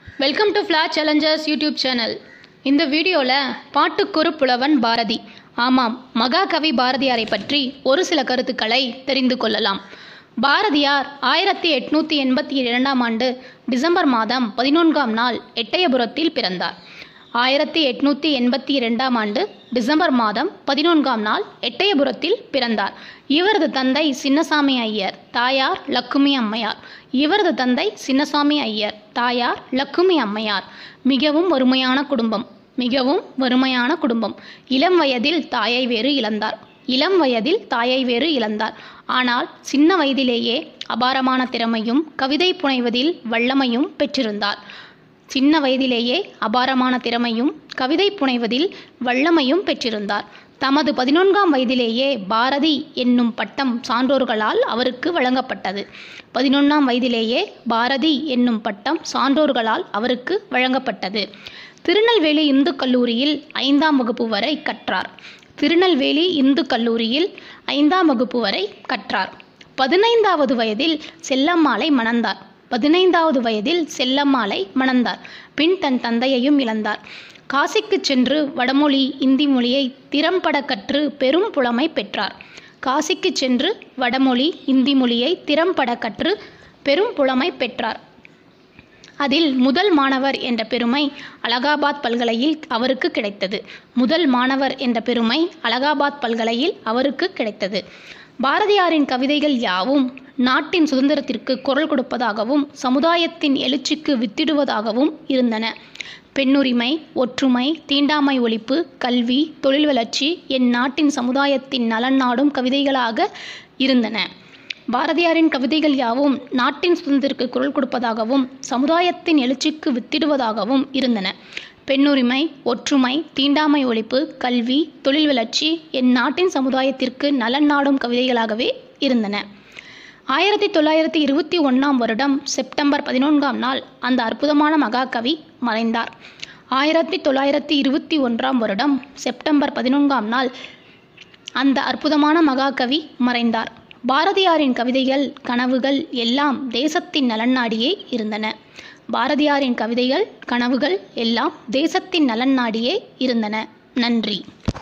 welcome to flash challengers YouTube channel இந்த வீடியோவில் பாட்டுக்கொரு புலவன் பாரதி ஆமாம் மகாகவி பாரதியாரை பற்றி ஒரு சில கருத்துக்களை தெரிந்து கொள்ளலாம் பாரதியார் ஆயிரத்தி எட்நூற்றி எண்பத்தி இரண்டாம் ஆண்டு டிசம்பர் மாதம் பதினொன்றாம் நாள் எட்டயபுரத்தில் பிறந்தார் ஆயிரத்தி எட்நூற்றி எண்பத்தி இரண்டாம் ஆண்டு டிசம்பர் மாதம் பதினொன்றாம் நாள் எட்டயபுரத்தில் பிறந்தார் இவரது தந்தை சின்னசாமி ஐயர் தாயார் லக்குமி அம்மையார் இவரது தந்தை சின்னசாமி ஐயர் தாயார் லக்குமி அம்மையார் மிகவும் வறுமையான குடும்பம் மிகவும் வறுமையான குடும்பம் இளம் வயதில் தாயை வேறு இழந்தார் இளம் வயதில் தாயை வேறு இழந்தார் ஆனால் சின்ன வயதிலேயே அபாரமான திறமையும் கவிதை புனைவதில் வல்லமையும் பெற்றிருந்தார் சின்ன வயதிலேயே அபாரமான திறமையும் கவிதை புனைவதில் வல்லமையும் பெற்றிருந்தார் தமது பதினொன்றாம் வயதிலேயே பாரதி என்னும் பட்டம் சான்றோர்களால் அவருக்கு வழங்கப்பட்டது பதினொன்றாம் வயதிலேயே பாரதி என்னும் பட்டம் சான்றோர்களால் அவருக்கு வழங்கப்பட்டது திருநெல்வேலி இந்து கல்லூரியில் ஐந்தாம் வகுப்பு வரை கற்றார் திருநெல்வேலி இந்து கல்லூரியில் ஐந்தாம் வகுப்பு வரை கற்றார் பதினைந்தாவது வயதில் செல்லம்மாளை மணந்தார் பதினைந்தாவது வயதில் செல்லம்மாளை மணந்தார் பின் தன் தந்தையையும் இழந்தார் காசிக்கு சென்று வடமொழி இந்தி மொழியை திறம்பட கற்று பெரும் புலமை பெற்றார் காசிக்கு சென்று வடமொழி இந்தி மொழியை திறம்பட கற்று பெரும் புலமை பெற்றார் அதில் முதல் மாணவர் என்ற பெருமை அலகாபாத் பல்கலையில் அவருக்கு கிடைத்தது முதல் மாணவர் என்ற பெருமை அலகாபாத் பல்கலையில் அவருக்கு கிடைத்தது பாரதியாரின் கவிதைகள் யாவும் நாட்டின் சுதந்திரத்திற்கு குரல் கொடுப்பதாகவும் சமுதாயத்தின் எழுச்சிக்கு வித்திடுவதாகவும் இருந்தன பெண்ணுரிமை ஒற்றுமை தீண்டாமை ஒழிப்பு கல்வி தொழில் வளர்ச்சி என் நாட்டின் சமுதாயத்தின் நலன் நாடும் கவிதைகளாக இருந்தன பாரதியாரின் கவிதைகள் யாவும் நாட்டின் சுதந்திரத்திற்கு குரல் கொடுப்பதாகவும் சமுதாயத்தின் எழுச்சிக்கு வித்திடுவதாகவும் இருந்தன பெண்ணுரிமை ஒற்றுமை தீண்டாமை ஒழிப்பு கல்வி தொழில் வளர்ச்சி என் நாட்டின் சமுதாயத்திற்கு நலன் நாடும் கவிதைகளாகவே இருந்தன ஆயிரத்தி தொள்ளாயிரத்தி இருபத்தி ஒன்றாம் வருடம் செப்டம்பர் பதினொன்றாம் நாள் அந்த அற்புதமான மகாகவி மறைந்தார் ஆயிரத்தி தொள்ளாயிரத்தி இருபத்தி ஒன்றாம் வருடம் செப்டம்பர் பதினொன்றாம் நாள் அந்த அற்புதமான மகாகவி மறைந்தார் பாரதியாரின் கவிதைகள் கனவுகள் எல்லாம் தேசத்தின் நலன் நாடியே இருந்தன பாரதியாரின் கவிதைகள் கனவுகள் எல்லாம் தேசத்தின் நலன் நாடியே இருந்தன நன்றி